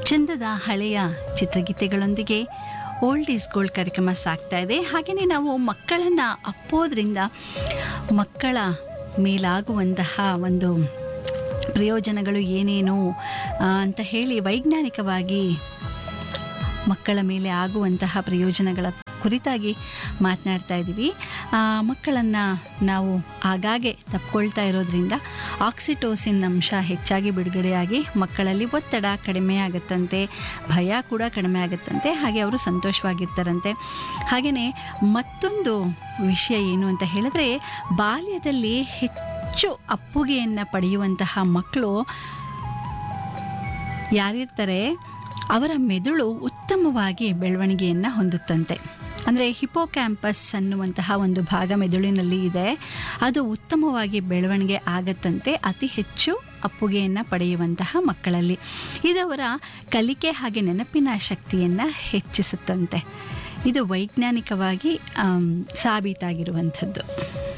ಚಂದದ ಹಳೆಯ ಚಿತ್ರಗೀತೆಗಳೊಂದಿಗೆ old is gold ಕಾರ್ಯಕ್ರಮ ಸಾಗ್ತಾ ಇದೆ ಹಾಗೆಯೇ ನಾವು ಮಕ್ಕಳನ್ನು ಅಪ್ಪೋದ್ರಿಂದ ಮಕ್ಕಳ ಮೇಲಾಗುವಂತಹ ಒಂದು ಪ್ರಯೋಜನಗಳು ಏನೇನು ಆ, ಅಂತ ಹೇಳಿ ವೈಜ್ಞಾನಿಕವಾಗಿ ಮಕ್ಕಳ ಮೇಲೆ ಆಗುವಂತಹ ಪ್ರಯೋಜನಗಳ ಕುರಿತಾಗಿ ಮಾತನಾಡ್ತಾ ಇದ್ದೀವಿ ಮಕ್ಕಳನ್ನು ನಾವು ಆಗಾಗ್ಗೆ ತಪ್ಕೊಳ್ತಾ ಇರೋದ್ರಿಂದ ಆಕ್ಸಿಟೋಸಿನ್ ಅಂಶ ಹೆಚ್ಚಾಗಿ ಬಿಡುಗಡೆಯಾಗಿ ಮಕ್ಕಳಲ್ಲಿ ಒತ್ತಡ ಕಡಿಮೆ ಆಗುತ್ತಂತೆ ಭಯ ಕೂಡ ಕಡಿಮೆ ಆಗುತ್ತಂತೆ ಹಾಗೆ ಅವರು ಸಂತೋಷವಾಗಿರ್ತಾರಂತೆ ಹಾಗೆಯೇ ಮತ್ತೊಂದು ವಿಷಯ ಏನು ಅಂತ ಹೇಳಿದ್ರೆ ಬಾಲ್ಯದಲ್ಲಿ ಹೆಚ್ಚು ಅಪ್ಪುಗೆಯನ್ನು ಪಡೆಯುವಂತಹ ಮಕ್ಕಳು ಯಾರಿರ್ತಾರೆ ಅವರ ಮೆದುಳು ಉತ್ತಮವಾಗಿ ಬೆಳವಣಿಗೆಯನ್ನು ಹೊಂದುತ್ತಂತೆ ಅಂದರೆ ಹಿಪೋಕ್ಯಾಂಪಸ್ ಅನ್ನುವಂತಹ ಒಂದು ಭಾಗ ಮೆದುಳಿನಲ್ಲಿ ಇದೆ ಅದು ಉತ್ತಮವಾಗಿ ಬೆಳವಣಿಗೆ ಆಗತ್ತಂತೆ ಅತಿ ಹೆಚ್ಚು ಅಪ್ಪುಗೆಯನ್ನು ಪಡೆಯುವಂತಹ ಮಕ್ಕಳಲ್ಲಿ ಇದು ಅವರ ಕಲಿಕೆ ಹಾಗೆ ನೆನಪಿನ ಶಕ್ತಿಯನ್ನು ಹೆಚ್ಚಿಸುತ್ತಂತೆ ಇದು ವೈಜ್ಞಾನಿಕವಾಗಿ ಆಮ್, ಸಾಬೀತಾಗಿರುವಂಥದ್ದು